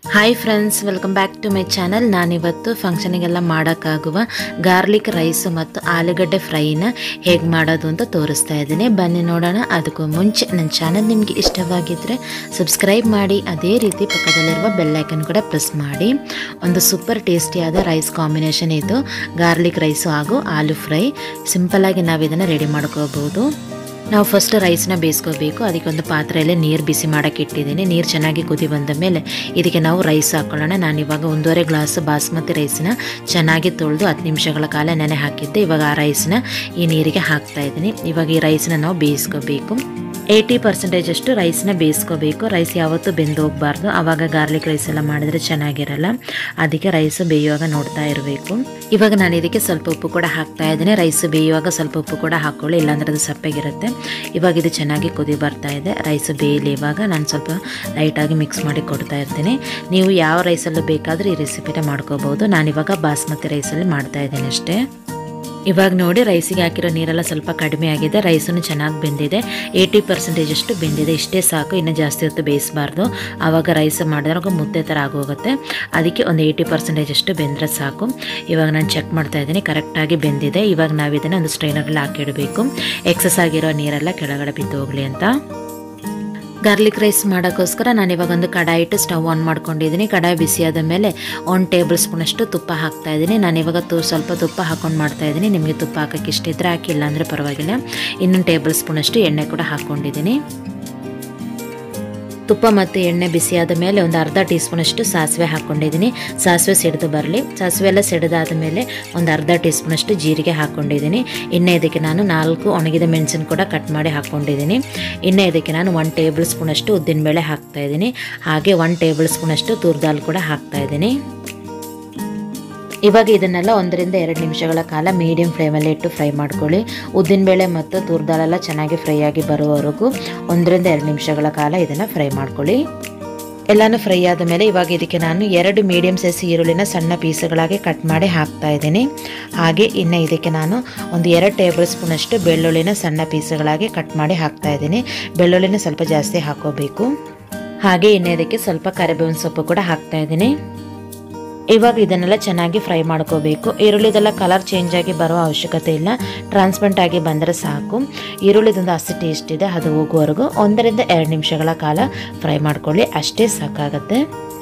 hi friends welcome back to my channel ನಾನಿವತ್ತು ಫಂಕ್ಷನಿಗೆಲ್ಲ ಮಾಡೋಕ್ಕಾಗುವ garlic rice ಮತ್ತು ಆಲೂಗಡ್ಡೆ ಫ್ರೈನ ಹೇಗೆ ಮಾಡೋದು ಅಂತ ತೋರಿಸ್ತಾ ಇದ್ದೀನಿ ಬನ್ನಿ ನೋಡೋಣ ಅದಕ್ಕೂ ಮುಂಚೆ ನನ್ನ ಚಾನಲ್ ನಿಮಗೆ ಇಷ್ಟವಾಗಿದ್ದರೆ ಸಬ್ಸ್ಕ್ರೈಬ್ ಮಾಡಿ ಅದೇ ರೀತಿ ಪಕ್ಕದಲ್ಲಿರುವ ಬೆಲ್ಲೈಕನ್ ಕೂಡ ಪ್ರೆಸ್ ಮಾಡಿ ಒಂದು ಸೂಪರ್ ಟೇಸ್ಟಿಯಾದ ರೈಸ್ ಕಾಂಬಿನೇಷನ್ ಇದು ಗಾರ್ಲಿಕ್ ರೈಸು ಹಾಗೂ ಆಲೂ ಫ್ರೈ ಸಿಂಪಲ್ಲಾಗಿ ನಾವು ಇದನ್ನು ರೆಡಿ ಮಾಡ್ಕೋಬೋದು ನಾವು ಫಸ್ಟ್ ರೈಸ್ನ ಬೇಯಿಸ್ಕೋಬೇಕು ಅದಕ್ಕೆ ಒಂದು ಪಾತ್ರೆಯಲ್ಲಿ ನೀರು ಬಿಸಿ ಮಾಡೋಕ್ಕೆ ಇಟ್ಟಿದ್ದೀನಿ ನೀರು ಚೆನ್ನಾಗಿ ಕುದಿ ಬಂದ ಮೇಲೆ ಇದಕ್ಕೆ ನಾವು ರೈಸ್ ಹಾಕೊಳ್ಳೋಣ ನಾನು ಇವಾಗ ಒಂದೂವರೆ ಗ್ಲಾಸ್ ಬಾಸ್ಮತಿ ರೈಸ್ನ ಚೆನ್ನಾಗಿ ತೊಳೆದು ಹತ್ತು ನಿಮಿಷಗಳ ಕಾಲ ನೆನೆ ಹಾಕಿದ್ದೆ ಇವಾಗ ಆ ರೈಸ್ನ ಈ ನೀರಿಗೆ ಹಾಕ್ತಾ ಇದ್ದೀನಿ ಇವಾಗ ಈ ರೈಸ್ನ ನಾವು ಬೇಯಿಸ್ಕೋಬೇಕು ಏಯ್ಟಿ ಪರ್ಸೆಂಟೇಜ್ ಅಷ್ಟು ರೈಸ್ನ ಬೇಯಿಸ್ಕೋಬೇಕು ರೈಸ್ ಯಾವತ್ತೂ ಬೆಂದು ಹೋಗಬಾರ್ದು ಆವಾಗ ಗಾರ್ಲಿಕ್ ರೈಸ್ ಎಲ್ಲ ಮಾಡಿದ್ರೆ ಚೆನ್ನಾಗಿರಲ್ಲ ಅದಕ್ಕೆ ರೈಸ್ ಬೇಯುವಾಗ ನೋಡ್ತಾ ಇರಬೇಕು ಇವಾಗ ನಾನು ಇದಕ್ಕೆ ಸ್ವಲ್ಪ ಉಪ್ಪು ಕೂಡ ಹಾಕ್ತಾ ಇದ್ದೀನಿ ರೈಸ್ ಬೇಯುವಾಗ ಸ್ವಲ್ಪ ಉಪ್ಪು ಕೂಡ ಹಾಕ್ಕೊಳ್ಳಿ ಇಲ್ಲಾಂದ್ರೆ ಅದು ಸಪ್ಪಗಿರುತ್ತೆ ಇವಾಗ ಇದು ಚೆನ್ನಾಗಿ ಕುದಿ ಬರ್ತಾ ಇದೆ ರೈಸ್ ಬೇಯಲಿ ಇವಾಗ ನಾನು ಸ್ವಲ್ಪ ಲೈಟಾಗಿ ಮಿಕ್ಸ್ ಮಾಡಿ ಕೊಡ್ತಾ ಇರ್ತೀನಿ ನೀವು ಯಾವ ರೈಸಲ್ಲೂ ಬೇಕಾದರೂ ಈ ರೆಸಿಪಿನ ಮಾಡ್ಕೋಬೋದು ನಾನಿವಾಗ ಬಾಸ್ಮತಿ ರೈಸಲ್ಲಿ ಮಾಡ್ತಾ ಇದ್ದೀನಿ ಅಷ್ಟೇ ಇವಾಗ ನೋಡಿ ರೈಸಿಗೆ ಹಾಕಿರೋ ನೀರೆಲ್ಲ ಸ್ವಲ್ಪ ಕಡಿಮೆ ಆಗಿದೆ ರೈಸನ್ನು ಚೆನ್ನಾಗಿ ಬೆಂದಿದೆ ಏಯ್ಟಿ ಪರ್ಸೆಂಟೇಜ್ ಅಷ್ಟು ಬೆಂದಿದೆ ಇಷ್ಟೇ ಸಾಕು ಇನ್ನು ಜಾಸ್ತಿ ಹೊತ್ತು ಬೇಯಿಸಬಾರ್ದು ಆವಾಗ ರೈಸ್ ಮಾಡಿದಾಗ ಮುದ್ದೆ ಥರ ಆಗೋಗುತ್ತೆ ಅದಕ್ಕೆ ಒಂದು ಏಯ್ಟಿ ಪರ್ಸೆಂಟೇಜ್ ಅಷ್ಟು ಬೆಂದರೆ ಸಾಕು ಇವಾಗ ನಾನು ಚೆಕ್ ಮಾಡ್ತಾ ಇದ್ದೀನಿ ಕರೆಕ್ಟಾಗಿ ಬೆಂದಿದೆ ಇವಾಗ ನಾವು ಇದನ್ನು ಒಂದು ಸ್ಟ್ರೈನರಲ್ಲಿ ಹಾಕಿಡಬೇಕು ಎಕ್ಸಸ್ ಆಗಿರೋ ನೀರೆಲ್ಲ ಕೆಳಗಡೆ ಬಿದ್ದು ಹೋಗಲಿ ಅಂತ ಗಾರ್ಲಿಕ್ ರೈಸ್ ಮಾಡೋಕ್ಕೋಸ್ಕರ ನಾನು ಇವಾಗ ಒಂದು ಕಡಾಯಿ ಇಟ್ಟು ಸ್ಟವ್ ಆನ್ ಮಾಡ್ಕೊಂಡಿದ್ದೀನಿ ಕಡಾಯಿ ಬಿಸಿಯಾದ ಮೇಲೆ ಒಂದು ಟೇಬಲ್ ಸ್ಪೂನಷ್ಟು ತುಪ್ಪ ಹಾಕ್ತಾ ಇದ್ದೀನಿ ನಾನು ಇವಾಗ ತು ಸ್ವಲ್ಪ ತುಪ್ಪ ಹಾಕೊಂಡು ಮಾಡ್ತಾ ಇದ್ದೀನಿ ನಿಮಗೆ ತುಪ್ಪ ಹಾಕೋಕ್ಕೆ ಇಷ್ಟ ಇದ್ದರೆ ಹಾಕಿಲ್ಲ ಅಂದರೆ ಪರವಾಗಿಲ್ಲ ಇನ್ನೊಂದು ಟೇಬಲ್ ಸ್ಪೂನಷ್ಟು ಎಣ್ಣೆ ಕೂಡ ಹಾಕ್ಕೊಂಡಿದ್ದೀನಿ ತುಪ್ಪ ಮತ್ತು ಎಣ್ಣೆ ಬಿಸಿಯಾದ ಮೇಲೆ ಒಂದು ಅರ್ಧ ಟೀ ಸ್ಪೂನಷ್ಟು ಸಾಸಿವೆ ಹಾಕ್ಕೊಂಡಿದ್ದೀನಿ ಸಾಸಿವೆ ಸಿಡಿದು ಬರಲಿ ಸಾಸಿವೆ ಎಲ್ಲ ಸಿಡಿದಾದ ಮೇಲೆ ಒಂದು ಅರ್ಧ ಟೀ ಸ್ಪೂನಷ್ಟು ಜೀರಿಗೆ ಹಾಕ್ಕೊಂಡಿದ್ದೀನಿ ಇನ್ನು ಇದಕ್ಕೆ ನಾನು ನಾಲ್ಕು ಒಣಗಿದ ಮೆಣಸಿನ ಕೂಡ ಕಟ್ ಮಾಡಿ ಹಾಕ್ಕೊಂಡಿದ್ದೀನಿ ಇನ್ನು ಇದಕ್ಕೆ ನಾನು ಒನ್ ಟೇಬಲ್ ಸ್ಪೂನಷ್ಟು ಉದ್ದಿನಬೇಳೆ ಹಾಕ್ತಾಯಿದ್ದೀನಿ ಹಾಗೆ ಒನ್ ಟೇಬಲ್ ಸ್ಪೂನಷ್ಟು ತೂರ್ದಾಲ್ ಕೂಡ ಹಾಕ್ತಾಯಿದ್ದೀನಿ ಇವಾಗ ಇದನ್ನೆಲ್ಲ ಒಂದರಿಂದ ಎರಡು ನಿಮಿಷಗಳ ಕಾಲ ಮೀಡಿಯಂ ಫ್ಲೇಮಲ್ಲಿ ಇಟ್ಟು ಫ್ರೈ ಮಾಡ್ಕೊಳ್ಳಿ ಉದ್ದಿನಬೇಳೆ ಮತ್ತು ತುರ್ದಾಲೆಲ್ಲ ಚೆನ್ನಾಗಿ ಫ್ರೈ ಆಗಿ ಬರುವವರೆಗೂ ಒಂದರಿಂದ ಎರಡು ನಿಮಿಷಗಳ ಕಾಲ ಇದನ್ನು ಫ್ರೈ ಮಾಡ್ಕೊಳ್ಳಿ ಎಲ್ಲನೂ ಫ್ರೈ ಆದ ಮೇಲೆ ಇವಾಗ ಇದಕ್ಕೆ ನಾನು ಎರಡು ಮೀಡಿಯಂ ಸೈಜ್ ಈರುಳ್ಳಿನ ಸಣ್ಣ ಪೀಸ್ಗಳಾಗಿ ಕಟ್ ಮಾಡಿ ಹಾಕ್ತಾ ಇದ್ದೀನಿ ಹಾಗೆ ಇನ್ನು ಇದಕ್ಕೆ ನಾನು ಒಂದು ಎರಡು ಟೇಬಲ್ ಸ್ಪೂನಷ್ಟು ಬೆಳ್ಳುಳ್ಳಿನ ಸಣ್ಣ ಪೀಸ್ಗಳಾಗಿ ಕಟ್ ಮಾಡಿ ಹಾಕ್ತಾ ಇದ್ದೀನಿ ಬೆಳ್ಳುಳ್ಳಿನ ಸ್ವಲ್ಪ ಜಾಸ್ತಿ ಹಾಕೋಬೇಕು ಹಾಗೆ ಇನ್ನು ಇದಕ್ಕೆ ಸ್ವಲ್ಪ ಕರಿಬೇವಿನ ಸೊಪ್ಪು ಕೂಡ ಹಾಕ್ತಾ ಇದ್ದೀನಿ ಇವಾಗ ಇದನ್ನೆಲ್ಲ ಚೆನ್ನಾಗಿ ಫ್ರೈ ಮಾಡ್ಕೋಬೇಕು ಈರುಳ್ಳಿದೆಲ್ಲ ಕಲರ್ ಚೇಂಜ್ ಆಗಿ ಬರೋ ಅವಶ್ಯಕತೆ ಇಲ್ಲ ಟ್ರಾನ್ಸ್ಪರೆಂಟ್ ಆಗಿ ಬಂದರೆ ಸಾಕು ಈರುಳ್ಳಿದೊಂದು ಅಷ್ಟು ಟೇಸ್ಟ್ ಇದೆ ಅದು ಹೋಗುವವರೆಗೂ ಒಂದರಿಂದ ಎರಡು ನಿಮಿಷಗಳ ಕಾಲ ಫ್ರೈ ಮಾಡ್ಕೊಳ್ಳಿ ಅಷ್ಟೇ ಸಾಕಾಗುತ್ತೆ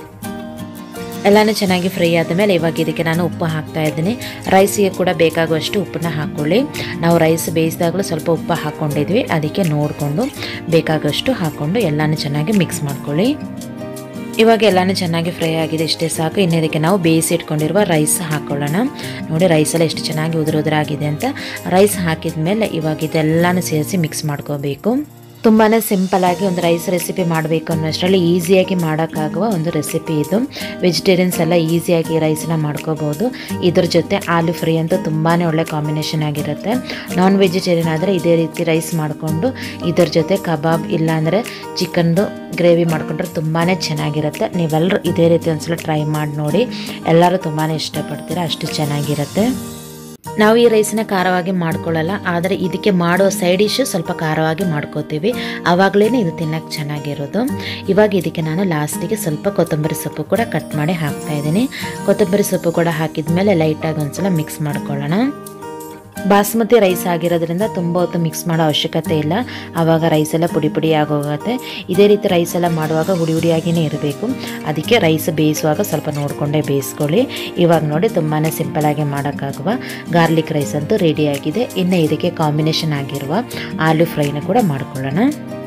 ಎಲ್ಲನೂ ಚೆನ್ನಾಗಿ ಫ್ರೈ ಆದ ಮೇಲೆ ಇವಾಗ ಇದಕ್ಕೆ ನಾನು ಉಪ್ಪು ಹಾಕ್ತಾ ಇದ್ದೀನಿ ರೈಸಿಗೆ ಕೂಡ ಬೇಕಾಗುವಷ್ಟು ಉಪ್ಪನ್ನ ಹಾಕ್ಕೊಳ್ಳಿ ನಾವು ರೈಸ್ ಬೇಯಿಸಿದಾಗಲೂ ಸ್ವಲ್ಪ ಉಪ್ಪು ಹಾಕ್ಕೊಂಡಿದ್ವಿ ಅದಕ್ಕೆ ನೋಡಿಕೊಂಡು ಬೇಕಾಗುವಷ್ಟು ಹಾಕ್ಕೊಂಡು ಎಲ್ಲನೂ ಚೆನ್ನಾಗಿ ಮಿಕ್ಸ್ ಮಾಡ್ಕೊಳ್ಳಿ ಇವಾಗ ಎಲ್ಲನೂ ಚೆನ್ನಾಗಿ ಫ್ರೈ ಆಗಿದೆ ಇಷ್ಟೇ ಸಾಕು ಇನ್ನು ಇದಕ್ಕೆ ನಾವು ಬೇಯಿಸಿ ಇಟ್ಕೊಂಡಿರುವ ರೈಸ್ ಹಾಕ್ಕೊಳ್ಳೋಣ ನೋಡಿ ರೈಸ್ ಎಲ್ಲ ಎಷ್ಟು ಚೆನ್ನಾಗಿ ಉದುರು ಉದುರಾಗಿದೆ ಅಂತ ರೈಸ್ ಹಾಕಿದ ಮೇಲೆ ಇವಾಗ ಇದೆಲ್ಲನೂ ಸೇರಿಸಿ ಮಿಕ್ಸ್ ಮಾಡ್ಕೋಬೇಕು ತುಂಬಾ ಸಿಂಪಲಾಗಿ ಒಂದು ರೈಸ್ ರೆಸಿಪಿ ಮಾಡಬೇಕು ಅನ್ನೋಷ್ಟರಲ್ಲಿ ಈಸಿಯಾಗಿ ಮಾಡೋಕ್ಕಾಗುವ ಒಂದು ರೆಸಿಪಿ ಇದು ವೆಜಿಟೇರಿಯನ್ಸ್ ಎಲ್ಲ ಈಸಿಯಾಗಿ ರೈಸನ್ನ ಮಾಡ್ಕೋಬೋದು ಇದ್ರ ಜೊತೆ ಆಲೂ ಫ್ರೈ ಅಂತೂ ತುಂಬಾ ಒಳ್ಳೆ ಕಾಂಬಿನೇಷನ್ ಆಗಿರುತ್ತೆ ನಾನ್ ವೆಜಿಟೇರಿಯನ್ ಆದರೆ ಇದೇ ರೀತಿ ರೈಸ್ ಮಾಡಿಕೊಂಡು ಇದ್ರ ಜೊತೆ ಕಬಾಬ್ ಇಲ್ಲಾಂದರೆ ಚಿಕನ್ದು ಗ್ರೇವಿ ಮಾಡಿಕೊಂಡ್ರೆ ತುಂಬಾ ಚೆನ್ನಾಗಿರುತ್ತೆ ನೀವೆಲ್ಲರೂ ಇದೇ ರೀತಿ ಒಂದ್ಸಲ ಟ್ರೈ ಮಾಡಿ ನೋಡಿ ಎಲ್ಲರೂ ತುಂಬಾ ಇಷ್ಟಪಡ್ತೀರ ಅಷ್ಟು ಚೆನ್ನಾಗಿರುತ್ತೆ ನಾವು ಈ ರೈಸನ್ನ ಖಾರವಾಗಿ ಮಾಡ್ಕೊಳ್ಳಲ್ಲ ಆದರೆ ಇದಕ್ಕೆ ಮಾಡೋ ಸೈಡ್ ಡಿಶ್ ಸ್ವಲ್ಪ ಖಾರವಾಗಿ ಮಾಡ್ಕೋತೀವಿ ಆವಾಗಲೇ ಇದು ತಿನ್ನಕ್ಕೆ ಚೆನ್ನಾಗಿರೋದು ಇವಾಗ ಇದಕ್ಕೆ ನಾನು ಲಾಸ್ಟಿಗೆ ಸ್ವಲ್ಪ ಕೊತ್ತಂಬರಿ ಸೊಪ್ಪು ಕೂಡ ಕಟ್ ಮಾಡಿ ಹಾಕ್ತಾ ಇದ್ದೀನಿ ಕೊತ್ತಂಬರಿ ಸೊಪ್ಪು ಕೂಡ ಹಾಕಿದ ಮೇಲೆ ಲೈಟಾಗಿ ಒಂದ್ಸಲ ಮಿಕ್ಸ್ ಮಾಡ್ಕೊಳ್ಳೋಣ ಬಾಸ್ಮತಿ ರೈಸ್ ಆಗಿರೋದ್ರಿಂದ ತುಂಬ ಹೊತ್ತು ಮಿಕ್ಸ್ ಮಾಡೋ ಅವಶ್ಯಕತೆ ಇಲ್ಲ ಆವಾಗ ರೈಸ್ ಎಲ್ಲ ಪುಡಿ ಪುಡಿ ಆಗೋಗುತ್ತೆ ಇದೇ ರೀತಿ ರೈಸ್ ಎಲ್ಲ ಮಾಡುವಾಗ ಹುಡಿ ಹುಡಿಯಾಗಿಯೇ ಇರಬೇಕು ಅದಕ್ಕೆ ರೈಸ್ ಬೇಯಿಸುವಾಗ ಸ್ವಲ್ಪ ನೋಡಿಕೊಂಡೇ ಬೇಯಿಸ್ಕೊಳ್ಳಿ ಇವಾಗ ನೋಡಿ ತುಂಬಾ ಸಿಂಪಲಾಗಿ ಮಾಡೋಕ್ಕಾಗುವ ಗಾರ್ಲಿಕ್ ರೈಸ್ ಅಂತೂ ರೆಡಿಯಾಗಿದೆ ಇನ್ನು ಇದಕ್ಕೆ ಕಾಂಬಿನೇಷನ್ ಆಗಿರುವ ಆಲೂ ಫ್ರೈನ ಕೂಡ ಮಾಡ್ಕೊಳ್ಳೋಣ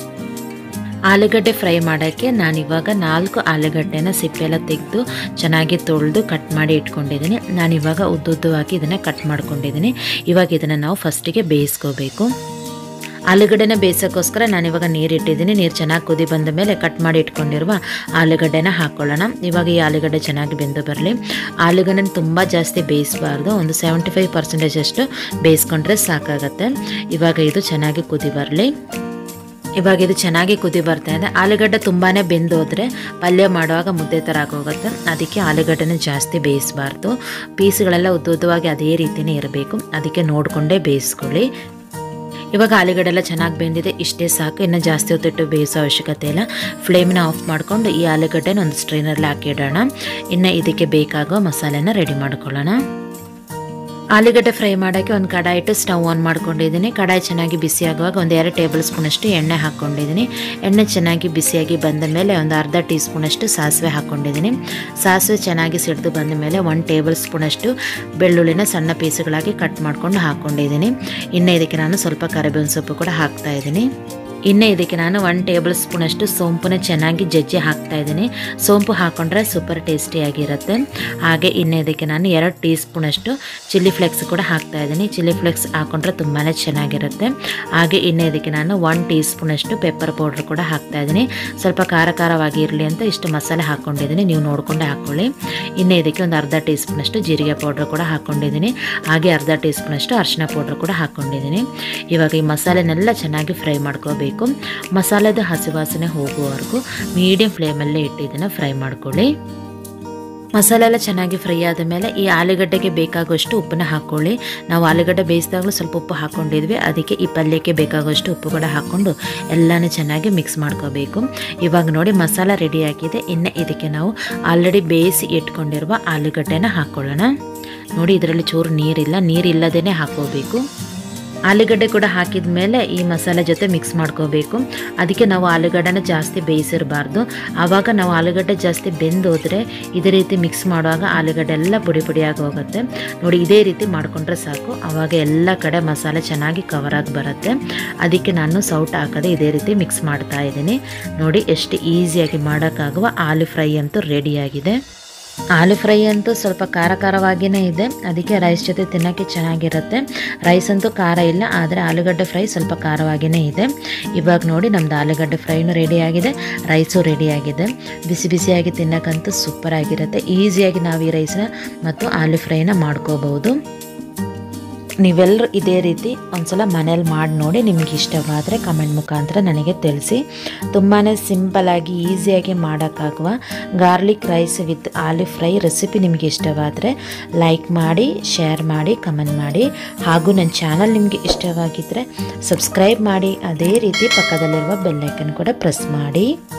ಆಲೂಗಡ್ಡೆ ಫ್ರೈ ಮಾಡೋಕ್ಕೆ ನಾನಿವಾಗ ನಾಲ್ಕು ಆಲೂಗಡ್ಡೆನ ಸಿಪ್ಪೆಲ್ಲ ತೆಗೆದು ಚೆನ್ನಾಗಿ ತೊಳೆದು ಕಟ್ ಮಾಡಿ ಇಟ್ಕೊಂಡಿದ್ದೀನಿ ನಾನಿವಾಗ ಉದ್ದುದ್ದವಾಗಿ ಇದನ್ನು ಕಟ್ ಮಾಡ್ಕೊಂಡಿದ್ದೀನಿ ಇವಾಗ ಇದನ್ನು ನಾವು ಫಸ್ಟಿಗೆ ಬೇಯಿಸ್ಕೋಬೇಕು ಆಲೂಗಡ್ಡೆನ ಬೇಯಿಸೋಕ್ಕೋಸ್ಕರ ನಾನಿವಾಗ ನೀರು ಇಟ್ಟಿದ್ದೀನಿ ನೀರು ಚೆನ್ನಾಗಿ ಕುದಿ ಬಂದ ಮೇಲೆ ಕಟ್ ಮಾಡಿ ಇಟ್ಕೊಂಡಿರುವ ಆಲೂಗಡ್ಡೆನ ಹಾಕ್ಕೊಳ್ಳೋಣ ಇವಾಗ ಈ ಆಲೂಗಡ್ಡೆ ಚೆನ್ನಾಗಿ ಬೆಂದು ಬರಲಿ ಆಲೂಗಡ್ಡೆನ ತುಂಬ ಜಾಸ್ತಿ ಬೇಯಿಸಬಾರ್ದು ಒಂದು ಸೆವೆಂಟಿ ಫೈವ್ ಪರ್ಸೆಂಟೇಜ್ ಅಷ್ಟು ಬೇಯಿಸ್ಕೊಂಡ್ರೆ ಸಾಕಾಗತ್ತೆ ಇವಾಗ ಇದು ಚೆನ್ನಾಗಿ ಕುದಿ ಬರಲಿ ಇವಾಗ ಇದು ಚೆನ್ನಾಗಿ ಕುದಿ ಬರ್ತಾ ಇದೆ ಆಲೂಗಡ್ಡೆ ತುಂಬಾ ಬೆಂದೋದ್ರೆ ಪಲ್ಯ ಮಾಡುವಾಗ ಮುದ್ದೆ ಥರ ಆಗೋಗುತ್ತೆ ಅದಕ್ಕೆ ಆಲೂಗಡ್ಡೆನ ಜಾಸ್ತಿ ಬೇಯಿಸಬಾರ್ದು ಪೀಸ್ಗಳೆಲ್ಲ ಉದ್ದ ಉದ್ದವಾಗಿ ಅದೇ ರೀತಿಯೇ ಇರಬೇಕು ಅದಕ್ಕೆ ನೋಡಿಕೊಂಡೇ ಬೇಯಿಸ್ಕೊಳ್ಳಿ ಇವಾಗ ಆಲೂಗಡ್ಡೆ ಎಲ್ಲ ಚೆನ್ನಾಗಿ ಬೆಂದಿದೆ ಇಷ್ಟೇ ಸಾಕು ಇನ್ನು ಜಾಸ್ತಿ ಹೊತ್ತಿಟ್ಟು ಬೇಯಿಸೋ ಅವಶ್ಯಕತೆ ಇಲ್ಲ ಫ್ಲೇಮ್ನ ಆಫ್ ಮಾಡಿಕೊಂಡು ಈ ಆಲೂಗಡ್ಡೆನ ಒಂದು ಸ್ಟ್ರೈನಲ್ಲಿ ಹಾಕಿಡೋಣ ಇನ್ನು ಇದಕ್ಕೆ ಬೇಕಾಗೋ ಮಸಾಲೆನ ರೆಡಿ ಮಾಡ್ಕೊಳ್ಳೋಣ ಆಲೂಗಡ್ಡೆ ಫ್ರೈ ಮಾಡೋಕ್ಕೆ ಒಂದು ಕಡಾಯಿ ಇಟ್ಟು ಸ್ಟವ್ ಆನ್ ಮಾಡ್ಕೊಂಡಿದ್ದೀನಿ ಕಡಾಯಿ ಚೆನ್ನಾಗಿ ಬಿಸಿ ಆಗುವಾಗ ಒಂದು ಎರಡು ಟೇಬಲ್ ಸ್ಪೂನಷ್ಟು ಎಣ್ಣೆ ಹಾಕ್ಕೊಂಡಿದ್ದೀನಿ ಎಣ್ಣೆ ಚೆನ್ನಾಗಿ ಬಿಸಿಯಾಗಿ ಬಂದ ಮೇಲೆ ಒಂದು ಅರ್ಧ ಟೀ ಸ್ಪೂನಷ್ಟು ಸಾಸಿವೆ ಹಾಕ್ಕೊಂಡಿದ್ದೀನಿ ಸಾಸಿವೆ ಚೆನ್ನಾಗಿ ಸಿಡಿದು ಬಂದ ಮೇಲೆ ಒಂದು ಟೇಬಲ್ ಸ್ಪೂನಷ್ಟು ಬೆಳ್ಳುಳ್ಳಿನ ಸಣ್ಣ ಪೀಸುಗಳಾಗಿ ಕಟ್ ಮಾಡ್ಕೊಂಡು ಹಾಕ್ಕೊಂಡಿದ್ದೀನಿ ಇನ್ನು ಇದಕ್ಕೆ ನಾನು ಸ್ವಲ್ಪ ಕರಿಬೇವಿನ ಸೊಪ್ಪು ಕೂಡ ಹಾಕ್ತಾ ಇದ್ದೀನಿ ಇನ್ನು ಇದಕ್ಕೆ ನಾನು ಒನ್ ಟೇಬಲ್ ಸ್ಪೂನಷ್ಟು ಸೋಂಪನ್ನ ಚೆನ್ನಾಗಿ ಜಜ್ಜಿ ಹಾಕ್ತಾ ಇದ್ದೀನಿ ಸೋಂಪು ಹಾಕೊಂಡ್ರೆ ಸೂಪರ್ ಟೇಸ್ಟಿಯಾಗಿರುತ್ತೆ ಹಾಗೆ ಇನ್ನು ಇದಕ್ಕೆ ನಾನು ಎರಡು ಟೀ ಸ್ಪೂನಷ್ಟು ಚಿಲ್ಲಿ ಫ್ಲೆಕ್ಸ್ ಕೂಡ ಹಾಕ್ತಾ ಇದ್ದೀನಿ ಚಿಲ್ಲಿ ಫ್ಲೆಕ್ಸ್ ಹಾಕೊಂಡ್ರೆ ತುಂಬಾ ಚೆನ್ನಾಗಿರುತ್ತೆ ಹಾಗೆ ಇನ್ನು ಇದಕ್ಕೆ ನಾನು ಒನ್ ಟೀ ಸ್ಪೂನಷ್ಟು ಪೆಪ್ಪರ್ ಪೌಡ್ರ್ ಕೂಡ ಹಾಕ್ತಾ ಇದ್ದೀನಿ ಸ್ವಲ್ಪ ಖಾರ ಖಾರವಾಗಿ ಇರಲಿ ಅಂತ ಇಷ್ಟು ಮಸಾಲೆ ಹಾಕ್ಕೊಂಡಿದ್ದೀನಿ ನೀವು ನೋಡಿಕೊಂಡೆ ಹಾಕ್ಕೊಳ್ಳಿ ಇನ್ನು ಇದಕ್ಕೆ ಒಂದು ಅರ್ಧ ಟೀ ಸ್ಪೂನಷ್ಟು ಜೀರಿಗೆ ಪೌಡ್ರ್ ಕೂಡ ಹಾಕ್ಕೊಂಡಿದ್ದೀನಿ ಹಾಗೆ ಅರ್ಧ ಟೀ ಸ್ಪೂನಷ್ಟು ಅರಿಶಿನ ಪೌಡ್ರ್ ಕೂಡ ಹಾಕ್ಕೊಂಡಿದ್ದೀನಿ ಇವಾಗ ಈ ಮಸಾಲೆನೆಲ್ಲ ಚೆನ್ನಾಗಿ ಫ್ರೈ ಮಾಡ್ಕೋಬೇಕು ಮಸಾಲೆದ ಹಸಿ ವಾಸನೆ ಹೋಗುವವರೆಗೂ ಮೀಡಿಯಂ ಫ್ಲೇಮಲ್ಲೇ ಇಟ್ಟು ಇದನ್ನು ಫ್ರೈ ಮಾಡ್ಕೊಳ್ಳಿ ಮಸಾಲೆ ಎಲ್ಲ ಚೆನ್ನಾಗಿ ಫ್ರೈ ಆದ ಮೇಲೆ ಈ ಆಲೂಗಡ್ಡೆಗೆ ಬೇಕಾಗುವಷ್ಟು ಉಪ್ಪನ್ನ ಹಾಕ್ಕೊಳ್ಳಿ ನಾವು ಆಲೂಗಡ್ಡೆ ಬೇಯಿಸಿದಾಗಲೂ ಸ್ವಲ್ಪ ಉಪ್ಪು ಹಾಕ್ಕೊಂಡಿದ್ವಿ ಅದಕ್ಕೆ ಈ ಪಲ್ಯಕ್ಕೆ ಬೇಕಾಗುವಷ್ಟು ಉಪ್ಪು ಕೂಡ ಹಾಕ್ಕೊಂಡು ಎಲ್ಲನೂ ಚೆನ್ನಾಗಿ ಮಿಕ್ಸ್ ಮಾಡ್ಕೋಬೇಕು ಇವಾಗ ನೋಡಿ ಮಸಾಲ ರೆಡಿ ಆಗಿದೆ ಇನ್ನು ಇದಕ್ಕೆ ನಾವು ಆಲ್ರೆಡಿ ಬೇಯಿಸಿ ಇಟ್ಕೊಂಡಿರುವ ಆಲೂಗಡ್ಡೆನ ಹಾಕ್ಕೊಳ್ಳೋಣ ನೋಡಿ ಇದರಲ್ಲಿ ಚೂರು ನೀರಿಲ್ಲ ನೀರಿಲ್ಲದೇ ಹಾಕೋಬೇಕು ಆಲೂಗಡ್ಡೆ ಕೂಡ ಹಾಕಿದ ಮೇಲೆ ಈ ಮಸಾಲೆ ಜೊತೆ ಮಿಕ್ಸ್ ಮಾಡ್ಕೋಬೇಕು ಅದಕ್ಕೆ ನಾವು ಆಲೂಗಡ್ಡೆನ ಜಾಸ್ತಿ ಬೇಯಿಸಿರಬಾರ್ದು ಆವಾಗ ನಾವು ಆಲೂಗಡ್ಡೆ ಜಾಸ್ತಿ ಬೆಂದೋದ್ರೆ ಇದೇ ರೀತಿ ಮಿಕ್ಸ್ ಮಾಡುವಾಗ ಆಲೂಗಡ್ಡೆ ಎಲ್ಲ ಪುಡಿ ಪುಡಿಯಾಗಿ ಹೋಗುತ್ತೆ ನೋಡಿ ಇದೇ ರೀತಿ ಮಾಡಿಕೊಂಡ್ರೆ ಸಾಕು ಆವಾಗ ಎಲ್ಲ ಕಡೆ ಮಸಾಲೆ ಚೆನ್ನಾಗಿ ಕವರ್ ಆಗಿ ಬರುತ್ತೆ ಅದಕ್ಕೆ ನಾನು ಸೌಟ್ ಹಾಕದೆ ಇದೇ ರೀತಿ ಮಿಕ್ಸ್ ಮಾಡ್ತಾ ಇದ್ದೀನಿ ನೋಡಿ ಎಷ್ಟು ಈಸಿಯಾಗಿ ಮಾಡೋಕ್ಕಾಗುವ ಆಲೂ ಫ್ರೈ ಅಂತೂ ರೆಡಿಯಾಗಿದೆ ಆಲೂ ಫ್ರೈ ಅಂತೂ ಸ್ವಲ್ಪ ಖಾರ ಖಾರವಾಗಿಯೇ ಇದೆ ಅದಕ್ಕೆ ರೈಸ್ ಜೊತೆ ತಿನ್ನೋಕ್ಕೆ ಚೆನ್ನಾಗಿರುತ್ತೆ ರೈಸ್ ಅಂತೂ ಖಾರ ಇಲ್ಲ ಆದರೆ ಆಲೂಗಡ್ಡೆ ಫ್ರೈ ಸ್ವಲ್ಪ ಖಾರವಾಗಿಯೇ ಇದೆ ಇವಾಗ ನೋಡಿ ನಮ್ಮದು ಆಲೂಗಡ್ಡೆ ಫ್ರೈನೂ ರೆಡಿಯಾಗಿದೆ ರೈಸು ರೆಡಿಯಾಗಿದೆ ಬಿಸಿ ಬಿಸಿಯಾಗಿ ತಿನ್ನೋಕ್ಕಂತೂ ಸೂಪರ್ ಆಗಿರುತ್ತೆ ಈಸಿಯಾಗಿ ನಾವು ಈ ರೈಸ್ನ ಮತ್ತು ಆಲೂ ಫ್ರೈನ ಮಾಡ್ಕೋಬಹುದು ನೀವೆಲ್ಲರೂ ಇದೇ ರೀತಿ ಒಂದ್ಸಲ ಮನೇಲಿ ಮಾಡಿ ನೋಡಿ ನಿಮಗೆ ಇಷ್ಟವಾದರೆ ಕಮೆಂಟ್ ಮುಖಾಂತರ ನನಗೆ ತಿಳಿಸಿ ತುಂಬಾ ಸಿಂಪಲಾಗಿ ಈಸಿಯಾಗಿ ಮಾಡೋಕ್ಕಾಗುವ garlic rice with aloo fry recipe ನಿಮಗೆ ಇಷ್ಟವಾದರೆ ಲೈಕ್ ಮಾಡಿ ಶೇರ್ ಮಾಡಿ ಕಮೆಂಟ್ ಮಾಡಿ ಹಾಗೂ ನನ್ನ ಚಾನಲ್ ನಿಮಗೆ ಇಷ್ಟವಾಗಿದ್ದರೆ ಸಬ್ಸ್ಕ್ರೈಬ್ ಮಾಡಿ ಅದೇ ರೀತಿ ಪಕ್ಕದಲ್ಲಿರುವ ಬೆಲ್ಲೈಕನ್ ಕೂಡ ಪ್ರೆಸ್ ಮಾಡಿ